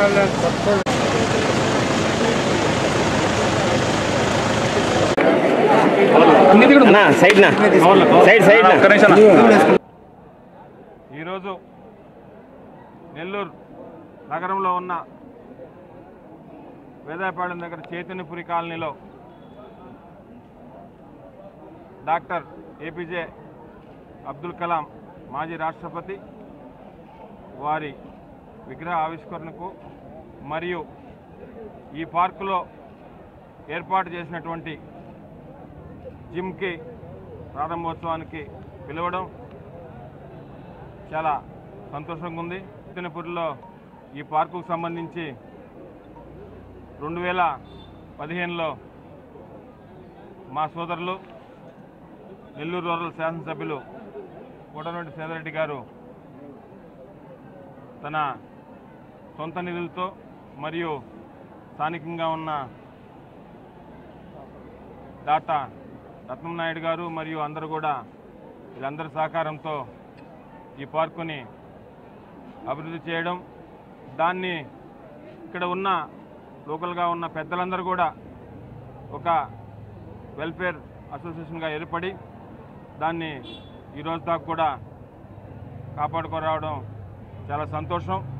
అన్నా సైడ్ నా side side నా ఈరోజు నెల్లూరు నగరంలో ఉన్న వేదాయపాలెం దగ్గర చైతన్యపురి కాలనీలో డాక్టర్ ఏపీజే అబ్దుల్ కలాం మాజీ రాష్ట్రపతి వారి విగ్రహ ఆవిష్కరణకు మరియు ఈ పార్కులో ఏర్పాటు చేసినటువంటి జిమ్కి ప్రారంభోత్సవానికి పిలవడం చాలా సంతోషంగా ఉంది తినపూరిలో ఈ పార్కుకు సంబంధించి రెండు వేల పదిహేనులో మా సోదరులు నెల్లూరు రూరల్ శాసనసభ్యులు కోటరెడ్డి సేదరెడ్డి గారు తన సొంత నిధులతో మరియు స్థానికంగా ఉన్న డాటా రత్నం నాయుడు గారు మరియు అందరూ కూడా వీళ్ళందరి సహకారంతో ఈ పార్కుని అభివృద్ధి చేయడం దాన్ని ఇక్కడ ఉన్న లోకల్గా ఉన్న పెద్దలందరూ కూడా ఒక వెల్ఫేర్ అసోసియేషన్గా ఏర్పడి దాన్ని ఈ రోజు దాకా కూడా కాపాడుకోరావడం చాలా సంతోషం